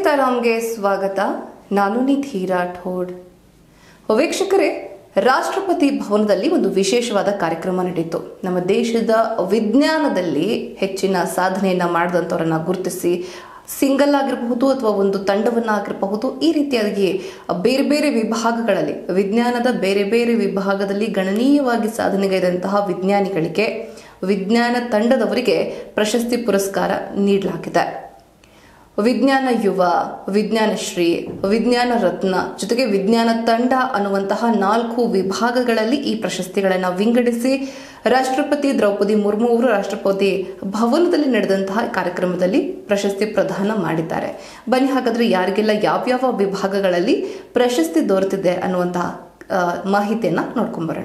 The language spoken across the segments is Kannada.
ಸಾರಾಮ್ಗೆ ಸ್ವಾಗತ ನಾನು ನಿಧಿ ರಾಠೋಡ್ ವೀಕ್ಷಕರೇ ರಾಷ್ಟ್ರಪತಿ ಭವನದಲ್ಲಿ ಒಂದು ವಿಶೇಷವಾದ ಕಾರ್ಯಕ್ರಮ ನಡೆಯಿತು ನಮ್ಮ ದೇಶದ ವಿಜ್ಞಾನದಲ್ಲಿ ಹೆಚ್ಚಿನ ಸಾಧನೆಯನ್ನ ಮಾಡಿದಂಥವರನ್ನ ಗುರುತಿಸಿ ಸಿಂಗಲ್ ಆಗಿರಬಹುದು ಅಥವಾ ಒಂದು ತಂಡವನ್ನಾಗಿರಬಹುದು ಈ ರೀತಿಯಾಗಿ ಬೇರೆ ಬೇರೆ ವಿಭಾಗಗಳಲ್ಲಿ ವಿಜ್ಞಾನದ ಬೇರೆ ಬೇರೆ ವಿಭಾಗದಲ್ಲಿ ಗಣನೀಯವಾಗಿ ಸಾಧನೆಗೈದಂತಹ ವಿಜ್ಞಾನಿಗಳಿಗೆ ವಿಜ್ಞಾನ ತಂಡದವರಿಗೆ ಪ್ರಶಸ್ತಿ ಪುರಸ್ಕಾರ ನೀಡಲಾಗಿದೆ ವಿಜ್ಞಾನ ಯುವ ವಿಜ್ಞಾನ ಶ್ರೀ ವಿಜ್ಞಾನ ರತ್ನ ಜೊತೆಗೆ ವಿಜ್ಞಾನ ತಂಡ ಅನ್ನುವಂತಹ ನಾಲ್ಕು ವಿಭಾಗಗಳಲ್ಲಿ ಈ ಪ್ರಶಸ್ತಿಗಳನ್ನು ವಿಂಗಡಿಸಿ ರಾಷ್ಟ್ರಪತಿ ದ್ರೌಪದಿ ಮುರ್ಮು ಅವರು ರಾಷ್ಟ್ರಪತಿ ಭವನದಲ್ಲಿ ನಡೆದಂತಹ ಕಾರ್ಯಕ್ರಮದಲ್ಲಿ ಪ್ರಶಸ್ತಿ ಪ್ರದಾನ ಮಾಡಿದ್ದಾರೆ ಬನ್ನಿ ಹಾಗಾದ್ರೆ ಯಾರಿಗೆಲ್ಲ ಯಾವ್ಯಾವ ವಿಭಾಗಗಳಲ್ಲಿ ಪ್ರಶಸ್ತಿ ದೊರೆತಿದೆ ಅನ್ನುವಂತಹ ಆ, ಮಾಹಿತಿಯನ್ನ ನೋಡ್ಕೊಂಬರೋಣ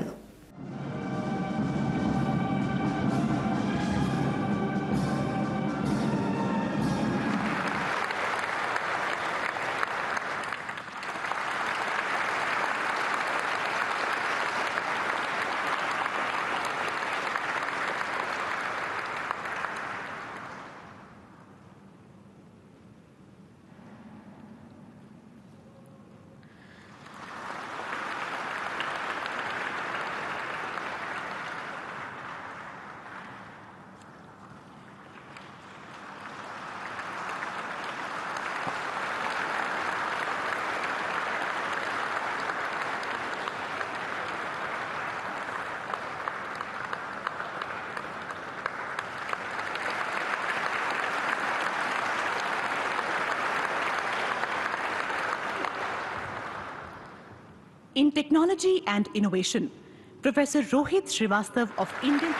In technology and innovation, Professor Rohit Srivastav of Indian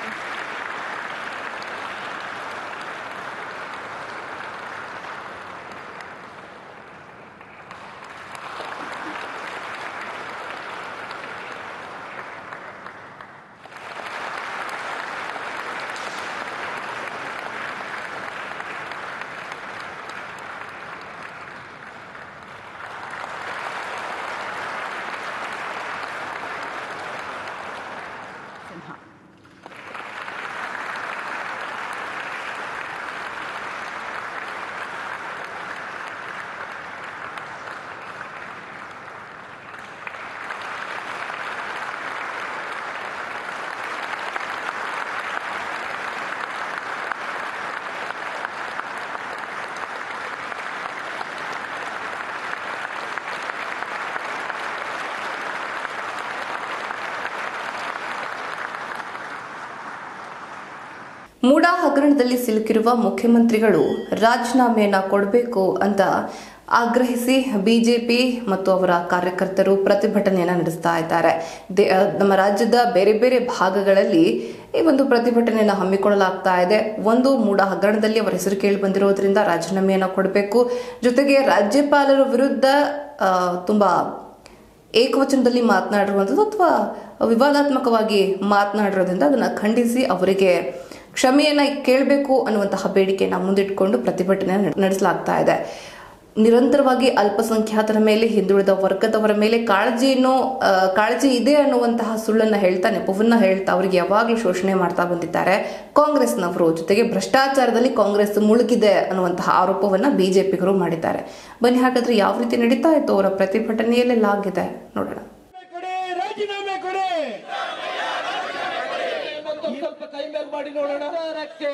Sinha. MUDA ಹಗರಣದಲ್ಲಿ ಸಿಲುಕಿರುವ ಮುಖ್ಯಮಂತ್ರಿಗಳು ರಾಜೀನಾಮೆಯನ್ನ ಕೊಡಬೇಕು ಅಂತ ಆಗ್ರಹಿಸಿ ಬಿಜೆಪಿ ಮತ್ತು ಅವರ ಕಾರ್ಯಕರ್ತರು ಪ್ರತಿಭಟನೆಯನ್ನ ನಡೆಸ್ತಾ ಇದ್ದಾರೆ ದೇ- ಆ, ನಮ್ಮ ರಾಜ್ಯದ ಬೇರೆ ಬೇರೆ ಭಾಗಗಳಲ್ಲಿ ಈ ಒಂದು ಪ್ರತಿಭಟನೆಯನ್ನು ಹಮ್ಮಿಕೊಳ್ಳಲಾಗ್ತಾ ಇದೆ ಒಂದು ಮೂಡ ಹಗರಣದಲ್ಲಿ ಅವರ ಹೆಸರು ಕೇಳಿ ಬಂದಿರೋದ್ರಿಂದ ರಾಜೀನಾಮೆಯನ್ನ ಕೊಡಬೇಕು ಜೊತೆಗೆ ರಾಜ್ಯಪಾಲರ ವಿರುದ್ಧ ಆ, ತುಂಬಾ ಏಕವಚನದಲ್ಲಿ ಮಾತನಾಡಿರುವಂಥದ್ದು ಅಥವಾ ವಿವಾದಾತ್ಮಕವಾಗಿ ಮಾತನಾಡಿರೋದ್ರಿಂದ ಅದನ್ನು ಖಂಡಿಸಿ ಅವರಿಗೆ ಕ್ಷಮೆಯನ್ನ ಕೇಳಬೇಕು ಅನ್ನುವಂತಹ ಬೇಡಿಕೆಯನ್ನ ಮುಂದಿಟ್ಕೊಂಡು ಪ್ರತಿಭಟನೆ ನಡೆ- ನಡೆಸಲಾಗ್ತಾ ಇದೆ ನಿರಂತರವಾಗಿ ಅಲ್ಪಸಂಖ್ಯಾತರ ಮೇಲೆ ಹಿಂದುಳಿದ ವರ್ಗದವರ ಮೇಲೆ ಕಾಳಜಿಯನ್ನು ಆ, ಕಾಳಜಿ ಇದೆ ಅನ್ನುವಂತಹ ಸುಳ್ಳನ್ನ ಹೇಳ್ತಾ ನೆಪವನ್ನ ಹೇಳ್ತಾ ಅವರಿಗೆ ಯಾವಾಗಲೂ ಶೋಷಣೆ ಮಾಡ್ತಾ ಬಂದಿದ್ದಾರೆ ಕಾಂಗ್ರೆಸ್ನವರು ಜೊತೆಗೆ ಭ್ರಷ್ಟಾಚಾರದಲ್ಲಿ ಕಾಂಗ್ರೆಸ್ ಮುಳುಗಿದೆ ಅನ್ನುವಂತಹ ಆರೋಪವನ್ನ ಬಿಜೆಪಿಗರು ಮಾಡಿದ್ದಾರೆ ಬನ್ನಿ ಹಾಗಾದ್ರೆ ಯಾವ ರೀತಿ ನಡೀತಾ ಇತ್ತು ಅವರ ಪ್ರತಿಭಟನೆಯಲ್ಲೆಲ್ಲ ಆಗಿದೆ ನೋಡೋಣ ಕೊಡೆ ರಾಜೀನಾಮೆ ಕೊಡೆ ಇನ್ನೊಂದು ಸ್ವಲ್ಪ ಕೈ ಮೇಲ್ ಮಾಡಿ ನೋಡೋಣ ಸರ್ಕಾರಕ್ಕೆ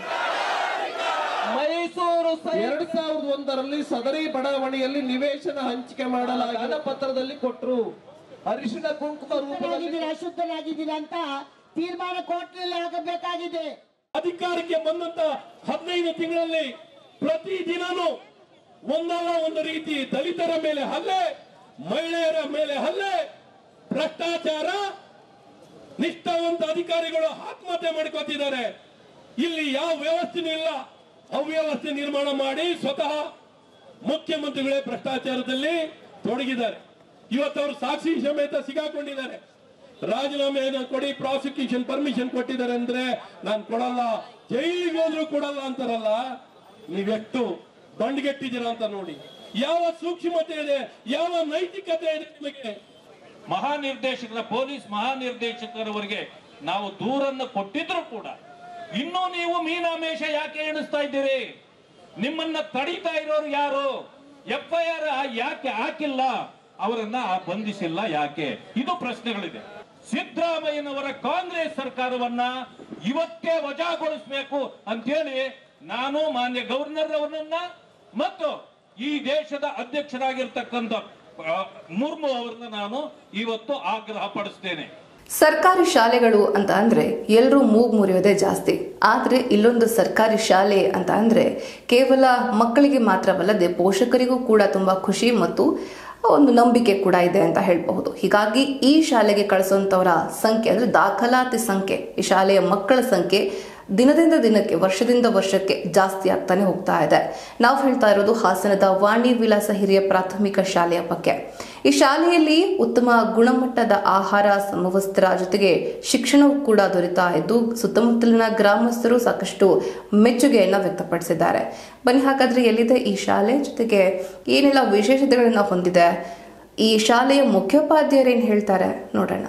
ಮೈಸೂರು ಎರಡ್ ಸಾವಿರದ ಒಂದರಲ್ಲಿ ಸದರಿ ಬಡಾವಣೆಯಲ್ಲಿ ನಿವೇಶನ ಹಂಚಿಕೆ ಮಾಡಲಾಗಿದೆ ಪತ್ರದಲ್ಲಿ ಕೊಟ್ರು ಅರಿಶಿಣ ಕುಂಕುಮ ರೂಪದಲ್ಲಿ ಆಗಿದ್ದೀರಾ ಅಶುದ್ಧರಾಗಿದ್ದೀರಾ ಅಂತ ತೀರ್ಮಾನ ಕೋರ್ಟ್ನಲ್ಲಿ ಆಗಬೇಕಾಗಿದೆ ಅಧಿಕಾರಕ್ಕೆ ಬಂದಂತ ಹದಿನೈದು ತಿಂಗಳಲ್ಲಿ ಪ್ರತಿ ದಿನನೂ ಒಂದಲ್ಲ ಒಂದು ರೀತಿ ದಲಿತರ ಮೇಲೆ ಹಲ್ಲೆ ಮಹಿಳೆಯರ ಮೇಲೆ ಹಲ್ಲೆ ಭ್ರಷ್ಟಾಚಾರ ನಿಷ್ಠಾವಂತ ಅಧಿಕಾರಿಗಳು ಆತ್ಮಹತ್ಯೆ ಮಾಡ್ಕೋತಿದ್ದಾರೆ ಇಲ್ಲಿ ಯಾವ ವ್ಯವಸ್ಥೆನೂ ಇಲ್ಲ ಅವ್ಯವಸ್ಥೆ ನಿರ್ಮಾಣ ಮಾಡಿ ಸ್ವತಃ ಮುಖ್ಯಮಂತ್ರಿಗಳೇ ಭ್ರಷ್ಟಾಚಾರದಲ್ಲಿ ತೊಡಗಿದ್ದಾರೆ ಇವತ್ತು ಅವರು ಸಾಕ್ಷಿ ಸಮೇತ ಸಿಗಾಕೊಂಡಿದ್ದಾರೆ ರಾಜೀನಾಮೆಯನ್ನು ಕೊಡಿ ಪ್ರಾಸಿಕ್ಯೂಷನ್ ಪರ್ಮಿಷನ್ ಕೊಟ್ಟಿದ್ದಾರೆ ಅಂದ್ರೆ ನಾನು ಕೊಡಲ್ಲ ಜೈಲಿಗೆ ಹೋದ್ರು ಕೊಡಲ್ಲ ಅಂತಾರಲ್ಲ ನೀವೆಷ್ಟು ದಂಡ್ಗೆಟ್ಟಿದ್ದೀರಾ ಅಂತ ನೋಡಿ ಯಾವ ಸೂಕ್ಷ್ಮತೆ ಇದೆ ಯಾವ ನೈತಿಕತೆ ಇದೆ ನಿಮಗೆ ಮಹಾನಿರ್ದೇಶಕರ ಪೊಲೀಸ್ ಮಹಾನಿರ್ದೇಶಕರವರಿಗೆ ನಾವು ದೂರನ್ನು ಕೊಟ್ಟಿದ್ರು ಕೂಡ ಇನ್ನೂ ನೀವು ಮೀನಾಮೇಷ ಯಾಕೆ ಎಣಿಸ್ತಾ ಇದ್ದೀರಿ ನಿಮ್ಮನ್ನ ತಡೀತಾ ಇರೋರು ಯಾರು ಎಫ್ ಐ ಆರ್ ಯಾಕೆ ಹಾಕಿಲ್ಲ ಅವರನ್ನ ಬಂಧಿಸಿಲ್ಲ ಯಾಕೆ ಇದು ಪ್ರಶ್ನೆಗಳಿದೆ ಸಿದ್ದರಾಮಯ್ಯನವರ ಕಾಂಗ್ರೆಸ್ ಸರ್ಕಾರವನ್ನ ಇವತ್ತೇ ವಜಾಗೊಳಿಸಬೇಕು ಅಂತೇಳಿ ನಾನು ಮಾನ್ಯ ಗವರ್ನರ್ ಅವರನ್ನ ಮತ್ತು ಈ ದೇಶದ ಅಧ್ಯಕ್ಷರಾಗಿರ್ತಕ್ಕಂಥ ಆ, ಮುರ್ಮು ಅವರನ್ನ ನಾನು ಇವತ್ತು ಆಗ್ರಹ ಪಡಿಸ್ತೇನೆ ಸರ್ಕಾರಿ ಶಾಲೆಗಳು ಅಂತ ಅಂದ್ರೆ ಎಲ್ಲರೂ ಮೂಗ್ ಮುರಿಯೋದೇ ಜಾಸ್ತಿ ಆದ್ರೆ ಇಲ್ಲೊಂದು ಸರ್ಕಾರಿ ಶಾಲೆ ಅಂತ ಅಂದ್ರೆ ಕೇವಲ ಮಕ್ಕಳಿಗೆ ಮಾತ್ರವಲ್ಲದೆ ಪೋಷಕರಿಗೂ ಕೂಡ ತುಂಬಾ ಖುಷಿ ಮತ್ತು ಒಂದು ನಂಬಿಕೆ ಕೂಡ ಇದೆ ಅಂತ ಹೇಳಬಹುದು ಹೀಗಾಗಿ ಈ ಶಾಲೆಗೆ ಕಳಿಸುವಂತವರ ಸಂಖ್ಯೆ ಅಂದ್ರೆ ದಾಖಲಾತಿ ಸಂಖ್ಯೆ ಈ ಶಾಲೆಯ ಮಕ್ಕಳ ಸಂಖ್ಯೆ ದಿನದಿಂದ ದಿನಕ್ಕೆ ವರ್ಷದಿಂದ ವರ್ಷಕ್ಕೆ ಜಾಸ್ತಿ ಆಗ್ತಾನೆ ಹೋಗ್ತಾ ಇದೆ ನಾವು ಹೇಳ್ತಾ ಇರೋದು ಹಾಸನದ ವಾಣಿ ವಿಲಾಸ ಹಿರಿಯ ಪ್ರಾಥಮಿಕ ಶಾಲೆಯ ಬಗ್ಗೆ ಈ ಶಾಲೆಯಲ್ಲಿ ಉತ್ತಮ ಗುಣಮಟ್ಟದ ಆಹಾರ ಸಮವಸ್ತ್ರ ಜೊತೆಗೆ ಶಿಕ್ಷಣವೂ ಕೂಡ ದೊರೀತಾ ಇದ್ದು ಸುತ್ತಮುತ್ತಲಿನ ಗ್ರಾಮಸ್ಥರು ಸಾಕಷ್ಟು ಮೆಚ್ಚುಗೆಯನ್ನ ವ್ಯಕ್ತಪಡಿಸಿದ್ದಾರೆ ಬನ್ನಿ ಹಾಗಾದ್ರೆ ಎಲ್ಲಿದೆ ಈ ಶಾಲೆ ಜೊತೆಗೆ ಏನೆಲ್ಲ ವಿಶೇಷತೆಗಳನ್ನ ಹೊಂದಿದೆ ಈ ಶಾಲೆಯ ಮುಖ್ಯೋಪಾಧ್ಯಾಯರು ಏನ್ ಹೇಳ್ತಾರೆ ನೋಡೋಣ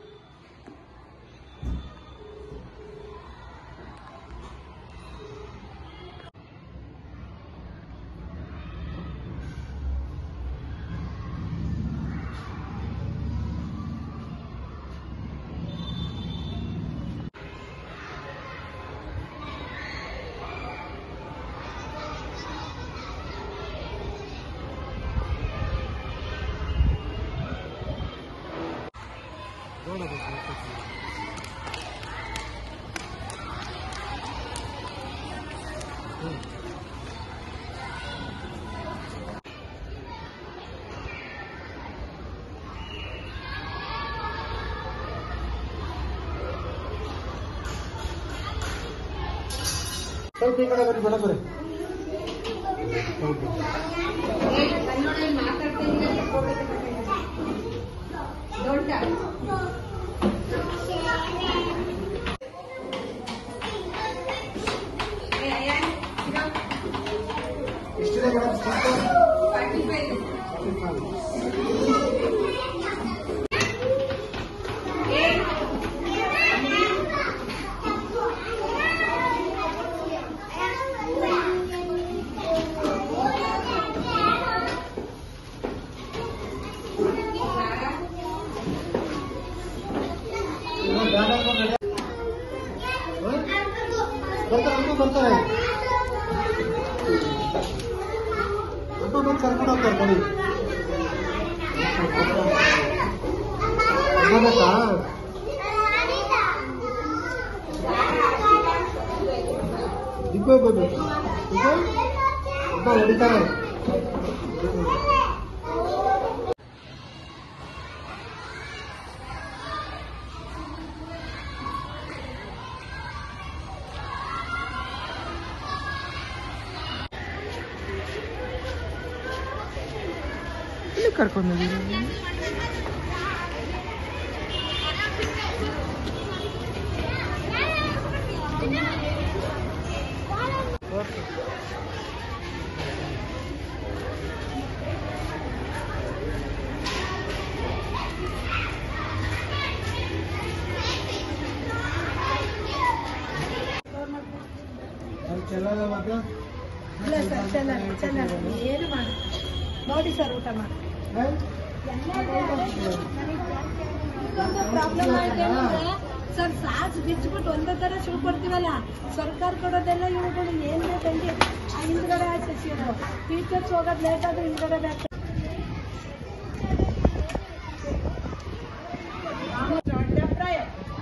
ಬರ್ತಾರೆ ಬರ್ತಾರೆ ಅಪ್ಪ ಬಂದು ಕರ್ಕೊಂಡು ಹೋಗ್ತಾರೆ ಬನ್ನಿ ಬೇಕಾ ದಿಬ್ಬ ಹೋಗ್ಬೇಕು ಅಪ್ಪ ಹೊಡಿತಾರೆ ಅಲ್ಲಿ ಚೆಲ್ಲಲ್ಲ ಮತ್ತೆ ಇಲ್ಲ ಸರ್ ಚೆನ್ನಾಗಿ ಚೆನ್ನಾಗಿ ಏನು ಮಾಡಿ ನೋಡಿ ಸರ್ ಊಟ ಮಾಡಿ ಪ್ರಾಬ್ಲಮ್ ಆಗಿದೆ ಸರ್ ಸಾಸ್ ಬಿಚ್ಚಿಬಿಟ್ಟು ಒಂದೇ ತರ ಶುರು ಕೊಡ್ತೀವಲ್ಲ ಸರ್ಕಾರ ಕೊಡೋದೆಲ್ಲ ಇವುಗಳು ಏನ್ ಬೇಕಂಗೆ ಆ ಹಿಂದ್ಗಡೆ ಹಾಕಿಸಿದ್ರು ಟೀಚರ್ಸ್ ಹೋಗೋದು ಲೇಟ್ ಆದ್ರೆ ಹಿಂದ್ಗಡೆ ಬೇಕು ಅಭಿಪ್ರಾಯ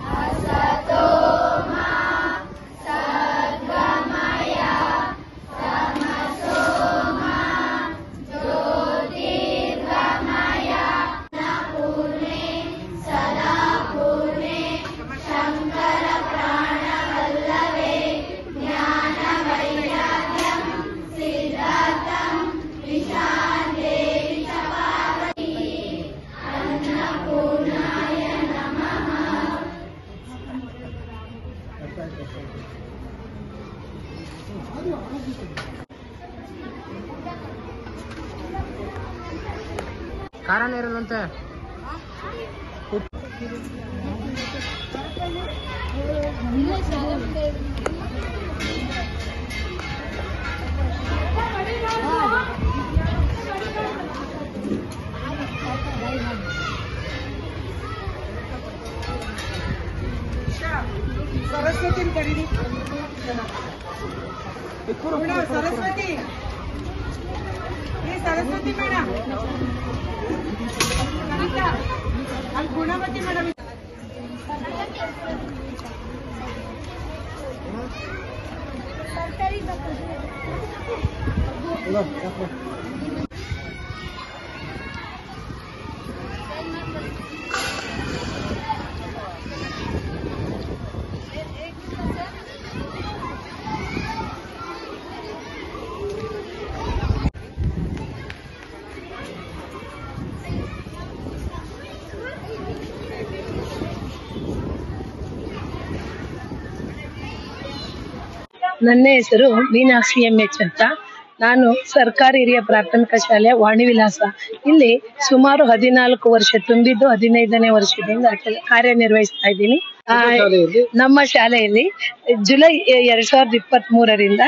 ಕಾರಣ ಇರಲ್ಲಂತೆ ಸರಸ್ವತಿ ಏ ಸರಸ್ವತಿ ಮೇಡಮ್ ಕವಿತಾ ಅಲ್ಲಿ ಗುಣವತಿ ಮೇಡಮ್ ನನ್ನ ಹೆಸರು ಮೀನಾಕ್ಷಿ ಎಂ ಎಚ್ ಅಂತ ನಾನು ಸರ್ಕಾರಿ ಹಿರಿಯ ಪ್ರಾಥಮಿಕ ಶಾಲೆ ವಾಣಿವಿಲಾಸ ಇಲ್ಲಿ ಸುಮಾರು ಹದಿನಾಲ್ಕು ವರ್ಷ ತುಂಬಿದ್ದು ಹದಿನೈದನೇ ವರ್ಷದಿಂದ ಕೆಲ- ಕಾರ್ಯನಿರ್ವಹಿಸ್ತಾ ಇದ್ದೀನಿ ಆ, ನಮ್ಮ ಶಾಲೆಯಲ್ಲಿ ಜುಲೈ ಎರಡ್ ಸಾವಿರದ ಇಪ್ಪತ್ತ್ ಮೂರರಿಂದ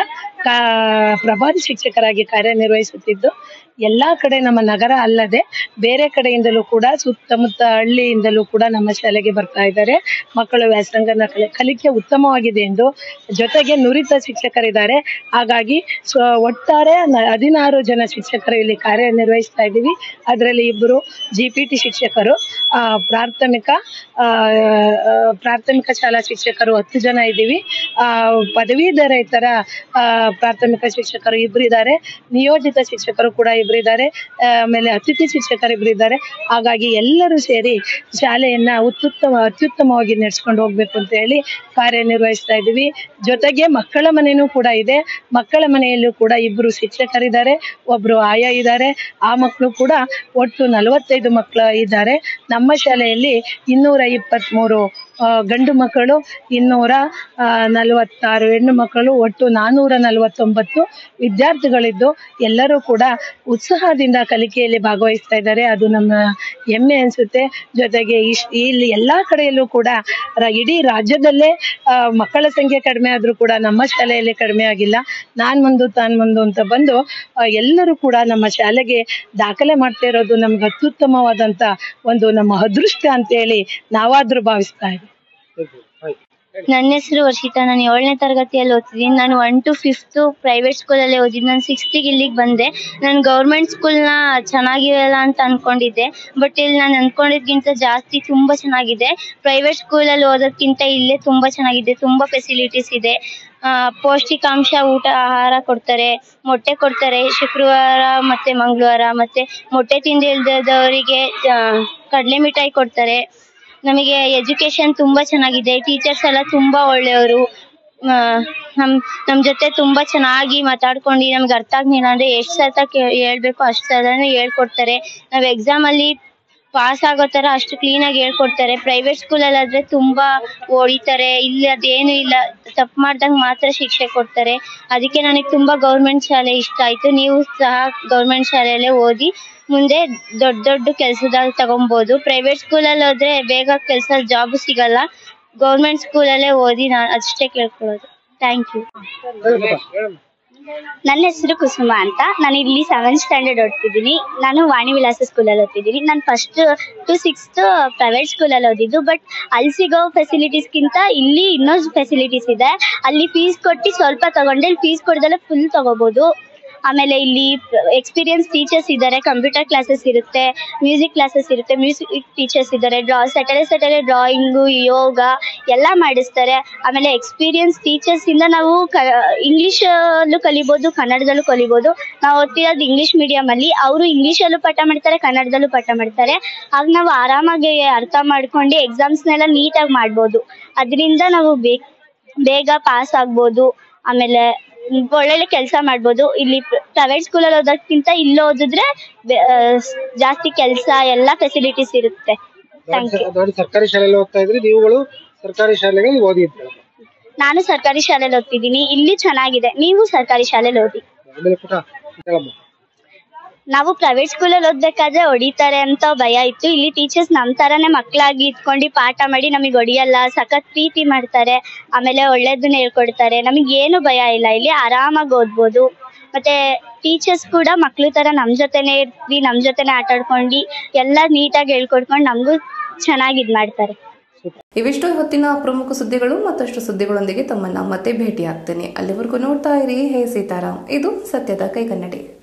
ಪ್ರಭಾರಿ ಶಿಕ್ಷಕರಾಗಿ ಕಾರ್ಯನಿರ್ವಹಿಸುತ್ತಿದ್ದು ಎಲ್ಲಾ ಕಡೆ ನಮ್ಮ ನಗರ ಅಲ್ಲದೆ ಬೇರೆ ಕಡೆಯಿಂದಲೂ ಕೂಡ ಸುತ್ತಮುತ್ತ ಹಳ್ಳಿಯಿಂದಲೂ ಕೂಡ ನಮ್ಮ ಶಾಲೆಗೆ ಬರ್ತಾ ಇದ್ದಾರೆ ಮಕ್ಕಳು ವ್ಯಾಸಂಗನ ಕಲಿ ಕಲಿಕೆ ಉತ್ತಮವಾಗಿದೆ ಎಂದು ಜೊತೆಗೆ ನುರಿತ ಶಿಕ್ಷಕರಿದ್ದಾರೆ ಹಾಗಾಗಿ ಸ್ವ- ಒಟ್ಟಾರೆ ನ- ಹದಿನಾರು ಜನ ಶಿಕ್ಷಕರು ಇಲ್ಲಿ ಕಾರ್ಯನಿರ್ವಹಿಸ್ತಾ ಇದ್ದೀವಿ ಅದರಲ್ಲಿ ಇಬ್ಬರು ಜಿ ಪಿ ಟಿ ಶಿಕ್ಷಕರು ಆ, ಪ್ರಾಥಮಿಕ ಆ, ಆ, ಪ್ರಾಥಮಿಕ ಶಾಲಾ ಶಿಕ್ಷಕರು ಹತ್ತು ಜನ ಇದ್ದೀವಿ ಆ, ಪದವೀಧರೇತರ ಆ, ಪ್ರಾಥಮಿಕ ಶಿಕ್ಷಕರು ಇಬ್ರು ಇದ್ದಾರೆ ನಿಯೋಜಿತ ಶಿಕ್ಷಕರು ಕೂಡ ಇಬ್ರು ಇದ್ದಾರೆ ಆ, ಆಮೇಲೆ ಅತಿಥಿ ಶಿಕ್ಷಕರು ಇಬ್ರು ಇದ್ದಾರೆ ಹಾಗಾಗಿ ಎಲ್ಲರೂ ಸೇರಿ ಶಾಲೆಯನ್ನ ಉತ್ತುತ್ತಮ ಅತ್ಯುತ್ತಮವಾಗಿ ನಡೆಸ್ಕೊಂಡು ಹೋಗ್ಬೇಕು ಅಂತ ಹೇಳಿ ಕಾರ್ಯನಿರ್ವಹಿಸ್ತಾ ಇದ್ದೀವಿ ಜೊತೆಗೆ ಮಕ್ಕಳ ಮನೆಯೂ ಕೂಡ ಇದೆ ಮಕ್ಕಳ ಮನೆಯಲ್ಲೂ ಕೂಡ ಇಬ್ರು ಶಿಕ್ಷಕರಿದ್ದಾರೆ ಒಬ್ರು ಆಯಾ ಇದ್ದಾರೆ ಆ ಮಕ್ಕಳು ಕೂಡ ಒಟ್ಟು ನಲವತ್ತೈದು ಮಕ್ಕಳು ಇದ್ದಾರೆ ನಮ್ಮ ಶಾಲೆಯಲ್ಲಿ ಇನ್ನೂರ ಇಪ್ಪತ್ತ್ಮೂರು ಆ, ಗಂಡು ಮಕ್ಕಳು ಇನ್ನೂರ ಆ, ನಲವತ್ತಾರು ಹೆಣ್ಣು ಮಕ್ಕಳು ಒಟ್ಟು ನಾನ್ನೂರ ನಲವತ್ತೊಂಬತ್ತು ವಿದ್ಯಾರ್ಥಿಗಳಿದ್ದು ಎಲ್ಲರೂ ಕೂಡ ಉತ್ಸಾಹದಿಂದ ಕಲಿಕೆಯಲ್ಲಿ ಭಾಗವಹಿಸ್ತಾ ಇದ್ದಾರೆ ಅದು ನಮ್ಮ ಹೆಮ್ಮೆ ಅನಿಸುತ್ತೆ ಜೊತೆಗೆ ಇಶ್ ಇಲ್ಲಿ ಎಲ್ಲಾ ಕಡೆಯಲ್ಲೂ ಕೂಡ ರ- ಇಡೀ ರಾಜ್ಯದಲ್ಲೇ ಆ, ಮಕ್ಕಳ ಸಂಖ್ಯೆ ಕಡಿಮೆ ಆದ್ರೂ ಕೂಡ ನಮ್ಮ ಶಾಲೆಯಲ್ಲಿ ಕಡಿಮೆ ಆಗಿಲ್ಲ ನಾನ್ ಮುಂದು ತಾನ್ ಮುಂದು ಅಂತ ಬಂದು ಆ, ಎಲ್ಲರೂ ಕೂಡ ನಮ್ಮ ಶಾಲೆಗೆ ದಾಖಲೆ ಮಾಡ್ತಾ ಇರೋದು ನಮ್ಗೆ ಅತ್ಯುತ್ತಮವಾದಂತ ಒಂದು ನಮ್ಮ ಅದೃಷ್ಟ ಅಂತ ಹೇಳಿ ನಾವಾದ್ರೂ ಭಾವಿಸ್ತಾ ಇದ್ದೀವಿ ನನ್ನ ಹೆಸರು ವರ್ಷಿತಾ ನಾನು ಏಳನೇ ತರಗತಿಯಲ್ಲಿ ಓದ್ತಿದ್ದೀನಿ ನಾನು ಒನ್ ಟು ಫಿಫ್ತ್ ಪ್ರೈವೇಟ್ ಸ್ಕೂಲಲ್ಲಿ ಓದಿದ್ದು ನಾನು ಸಿಕ್ಸ್ತಿಗೆ ಇಲ್ಲಿಗೆ ಬಂದೆ ನಾನು ಗೌರ್ಮೆಂಟ್ ಸ್ಕೂಲ್ನ ಚೆನ್ನಾಗಿರಲ್ಲ ಅಂತ ಅನ್ಕೊಂಡಿದ್ದೆ ಬಟ್ ಇಲ್ಲಿ ನಾನು ಅನ್ಕೊಂಡಿದ್ಕಿಂತ ಜಾಸ್ತಿ ತುಂಬಾ ಚೆನ್ನಾಗಿದೆ ಪ್ರೈವೇಟ್ ಸ್ಕೂಲಲ್ಲಿ ಓದೋದ್ಕಿಂತ ಇಲ್ಲೇ ತುಂಬಾ ಚೆನ್ನಾಗಿದೆ ತುಂಬಾ ಫೆಸಿಲಿಟೀಸ್ ಇದೆ ಆ, ಪೌಷ್ಟಿಕಾಂಶ ಊಟ ಆಹಾರ ಕೊಡ್ತಾರೆ ಮೊಟ್ಟೆ ಕೊಡ್ತಾರೆ ಶುಕ್ರವಾರ ಮತ್ತೆ ಮಂಗಳವಾರ ಮತ್ತೆ ಮೊಟ್ಟೆ ತಿಂದು ಇಲ್ದದವರಿಗೆ ಕಡಲೆ ಮಿಠಾಯಿ ಕೊಡ್ತಾರೆ ನಮಗೆ ಎಜುಕೇಶನ್ ತುಂಬಾ ಚೆನ್ನಾಗಿದೆ ಟೀಚರ್ಸ್ ಎಲ್ಲ ತುಂಬಾ ಒಳ್ಳೆಯವರು ನಮ್ ನಮ್ ಜೊತೆ ತುಂಬಾ ಚೆನ್ನಾಗಿ ಮಾತಾಡ್ಕೊಂಡು ನಮ್ಗೆ ಅರ್ಥ ಆಗ್ಲಿಲ್ಲ ಅಂದ್ರೆ ಎಷ್ಟ್ ಸತ ಕೇ- ಹೇಳ್ಬೇಕು ಅಷ್ಟ್ ಸಲನೇ ಹೇಳ್ಕೊಡ್ತಾರೆ ನಾವ್ ಎಕ್ಸಾಮ್ ಅಲ್ಲಿ ಪಾಸ್ ಆಗೋ ತರ ಅಷ್ಟು ಕ್ಲೀನ್ ಆಗಿ ಹೇಳ್ಕೊಡ್ತಾರೆ ಪ್ರೈವೇಟ್ ಸ್ಕೂಲಲ್ಲಿ ಆದ್ರೆ ತುಂಬಾ ಹೊಡಿತಾರೆ ಇಲ್ಲಿ ಅದೇನು ಇಲ್ಲ ತಪ್ಪು ಮಾಡ್ದಂಗ್ ಮಾತ್ರ ಶಿಕ್ಷೆ ಕೊಡ್ತಾರೆ ಅದಕ್ಕೆ ನನಗೆ ತುಂಬಾ ಗೌರ್ಮೆಂಟ್ ಶಾಲೆ ಇಷ್ಟ ಆಯ್ತು ನೀವು ಸಹ ಗೌರ್ಮೆಂಟ್ ಶಾಲೆಯಲ್ಲೇ ಓದಿ ಮುಂದೆ ದೊಡ್ಡ ದೊಡ್ಡ ಕೆಲ್ಸದಲ್ಲಿ ತಗೊಬೋದು ಪ್ರೈವೇಟ್ ಸ್ಕೂಲಲ್ಲಿ ಹೋದ್ರೆ ಬೇಗ ಕೆಲ್ಸ ಜಾಬ್ ಸಿಗಲ್ಲ ಗೌರ್ಮೆಂಟ್ ಸ್ಕೂಲಲ್ಲೇ ಓದಿ ನಾನು ಅಷ್ಟೇ ಕೇಳ್ಕೊಳ್ಳೋದು ಥ್ಯಾಂಕ್ ಯು ನನ್ನ ಹೆಸರು ಕುಸುಮ ಅಂತ ನಾನು ಇಲ್ಲಿ ಸೆವೆಂತ್ ಸ್ಟ್ಯಾಂಡರ್ಡ್ ಓದ್ತಿದ್ದೀನಿ ನಾನು ವಾಣಿ ವಿಲಾಸ ಸ್ಕೂಲಲ್ಲಿ ಓದ್ತಿದ್ದೀನಿ ನಾನು ಫಸ್ಟ್ ಟು ಸಿಕ್ಸ್ತ್ ಪ್ರೈವೇಟ್ ಸ್ಕೂಲಲ್ಲಿ ಓದಿದ್ದು ಬಟ್ ಅಲ್ಲಿ ಸಿಗೋ ಫೆಸಿಲಿಟೀಸ್ಗಿಂತ ಇಲ್ಲಿ ಇನ್ನೂ ಫೆಸಿಲಿಟೀಸ್ ಇದೆ ಅಲ್ಲಿ ಫೀಸ್ ಕೊಟ್ಟು ಸ್ವಲ್ಪ ತಗೊಂಡೆ ಇಲ್ಲಿ ಫೀಸ್ ಕೊಡ್ದಲ್ಲ ಫುಲ್ ತಗೋಬೋದು ಆಮೇಲೆ ಇಲ್ಲಿ ಎಕ್ಸ್ಪೀರಿಯನ್ಸ್ ಟೀಚರ್ಸ್ ಇದ್ದಾರೆ ಕಂಪ್ಯೂಟರ್ ಕ್ಲಾಸಸ್ ಇರುತ್ತೆ ಮ್ಯೂಸಿಕ್ ಕ್ಲಾಸಸ್ ಇರುತ್ತೆ ಮ್ಯೂಸಿಕ್ ಟೀಚರ್ಸ್ ಇದ್ದಾರೆ draw Saturday Saturday drawing yoga ಎಲ್ಲ ಮಾಡಿಸ್ತಾರೆ ಆಮೇಲೆ ಎಕ್ಸ್ಪೀರಿಯನ್ಸ್ ಟೀಚರ್ಸ್ ಇಂದ ನಾವು ಕ ಇಂಗ್ಲಿಷ್ ಅಲ್ಲೂ ಕಲಿಬೋದು ಕನ್ನಡದಲ್ಲೂ ಕಲಿಬೋದು ನಾವು ಓದ್ತಿರೋದು ಇಂಗ್ಲಿಷ್ ಮೀಡಿಯಂ ಅಲ್ಲಿ ಅವರು ಇಂಗ್ಲಿಷಲ್ಲೂ ಪಾಠ ಮಾಡ್ತಾರೆ ಕನ್ನಡದಲ್ಲೂ ಪಾಠ ಮಾಡ್ತಾರೆ ಆಗ ನಾವು ಆರಾಮಾಗಿ ಅರ್ಥ ಮಾಡ್ಕೊಂಡು ಎಕ್ಸಾಮ್ಸ್ನೆಲ್ಲ ನೀಟಾಗಿ ಮಾಡ್ಬೋದು ಅದರಿಂದ ನಾವು ಬೇ ಬೇಗ ಪಾಸ್ ಆಗ್ಬೋದು ಆಮೇಲೆ ಮ್, ಒಳ್ಳೊಳ್ಳೆ ಕೆಲಸ ಮಾಡ್ಬೋದು ಇಲ್ಲಿ ಪ್ರೈವೇಟ್ ಸ್ಕೂಲಲ್ಲಿ ಓದೋದ್ಕಿಂತ ಇಲ್ಲಿ ಓದಿದ್ರೆ ಬೆ- ಆ, ಸ್- ಜಾಸ್ತಿ ಕೆಲಸ ಎಲ್ಲ ಫೆಸಿಲಿಟೀಸ್ ಇರುತ್ತೆ ಥ್ಯಾಂಕ್ ಯು ನೋಡಿ ಸರ್ಕಾರಿ ಶಾಲೆಯಲ್ಲಿ ಓದ್ತಾ ಇದ್ರಿ ನೀವುಗಳು ಸರ್ಕಾರಿ ಶಾಲೆಗೆ ಓದಿದ್ರಿ ನಾನು ಸರ್ಕಾರಿ ಶಾಲೆಯಲ್ಲಿ ಓದ್ತಿದ್ದೀನಿ ಇಲ್ಲಿ ಚೆನ್ನಾಗಿದೆ ನೀವು ಸರ್ಕಾರಿ ಶಾಲೆಯಲ್ಲಿ ಓದಿ ಆಮೇಲೆ ಪುಟ ಹೇಳಮ್ಮ ನಾವು ಪ್ರೈವೇಟ್ ಸ್ಕೂಲಲ್ಲಿ ಓದ್ಬೇಕಾದ್ರೆ ಹೊಡಿತಾರೆ ಅಂತ ಭಯ ಇತ್ತು ಇಲ್ಲಿ ಟೀಚರ್ಸ್ ನಮ್ ತರಾನೇ ಮಕ್ಕಳಾಗಿ ಇಟ್ಕೊಂಡು ಪಾಠ ಮಾಡಿ ನಮಗೆ ಹೊಡಿಯಲ್ಲ ಸಖತ್ ಪ್ರೀತಿ ಮಾಡ್ತಾರೆ ಆಮೇಲೆ ಒಳ್ಳೇದನ್ನ ಹೇಳ್ಕೊಡ್ತಾರೆ ನಮಗೆ ಏನು ಭಯ ಇಲ್ಲ ಇಲ್ಲಿ ಆರಾಮಾಗಿ ಓದ್ಬೋದು ಮತ್ತೆ ಟೀಚರ್ಸ್ ಕೂಡ ಮಕ್ಳು ತರ ನಮ್ ಜೊತೆನೆ ಇರ್ತಿ ನಮ್ ಜೊತೆನೆ ಆಟ ಆಡ್ಕೊಂಡು ಎಲ್ಲ ನೀಟಾಗಿ ಹೇಳ್ಕೊಡ್ಕೊಂಡು ನಮಗೂ ಚೆನ್ನಾಗಿ ಇದ್ ಮಾಡ್ತಾರೆ ಇವಿಷ್ಟು ಹೊತ್ತಿನ ಪ್ರಮುಖ ಸುದ್ದಿಗಳು ಮತ್ತಷ್ಟು ಸುದ್ದಿಗಳೊಂದಿಗೆ ತಮ್ಮನ್ನ ಮತ್ತೆ ಭೇಟಿ ಆಗ್ತೇನೆ ಅಲ್ಲಿವರೆಗೂ ನೋಡ್ತಾ ಇರಿ ಹೇ ಸೀತಾರಾಮ್ ಇದು ಸತ್ಯದ ಕೈಗನ್ನಡಿ